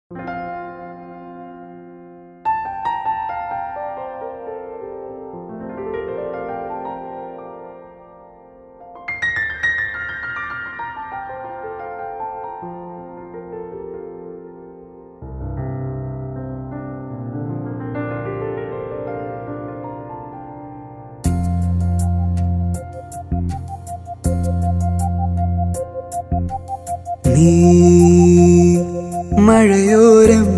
നീ മഴയോരം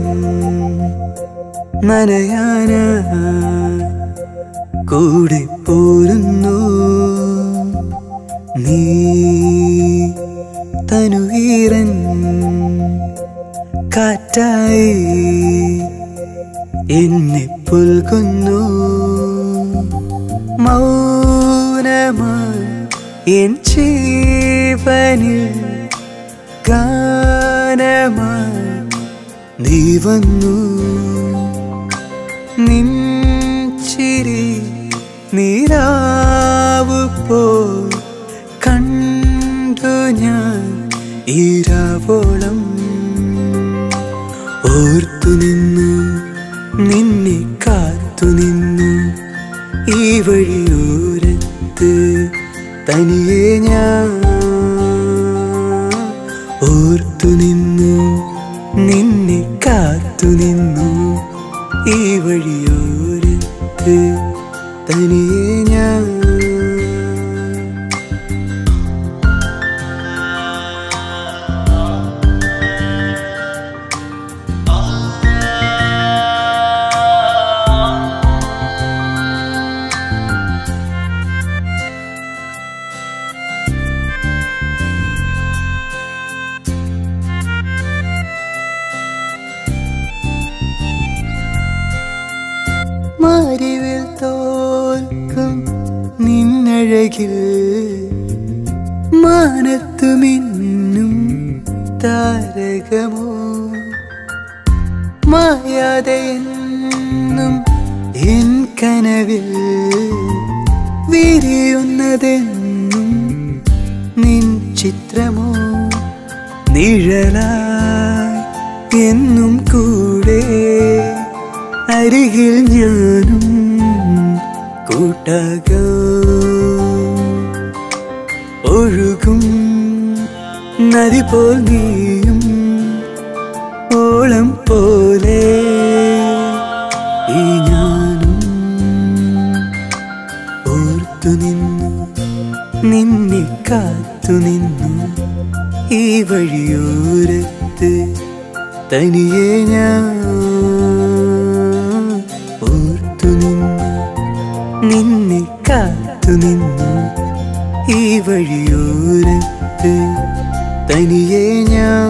നനയാന കൂടെ പോരുന്നു നീ തനുവീരൻ കാറ്റായി എന്നെ പുൽകുന്നു മൗനമായി എൻ ജീവനിൽ ഗാനമായി നീ വന്നു നിൻ ചിരി നീരാവു പോ കണ്ടു ഞാൻ ഈരാവോളം ഓർത്തു നിന്നു നിന്നെ കാത്തു നിന്നു ഈ വഴിയോരത്ത് തനിയെ ഞാൻ ഓർത്തു നിന്നു നിന്നെ കാത്തു നിന്നു ഈ വഴിയോരത്ത് തനിയെ ഞാൻ മാരിവിൽ തോൽക്കും നിന്നഴകിൽ മാനത്തു മിന്നും താരകമോ മായാതെ എന്നും എൻ കനവിൽ വിരിയുന്നതെന്നും നിൻ ചിത്രമോ നിഴലായി എന്നും കൂടെ അരികിൽ ഞാനും കൂട്ടക ഒഴുകും നദി പോൽ നീയും ഓളം പോലെ ഈ ഞാനും ഓർത്തു നിന്നു നിന്നെ കാത്തു നിന്നു ഈ വഴിയോരത്ത് തനിയെ ഞാൻ ഓർത്തു നിന്നു നിന്നെ കാത്തു നിന്നു ഈ വഴിയോരത്ത് തനിയെ ഞാൻ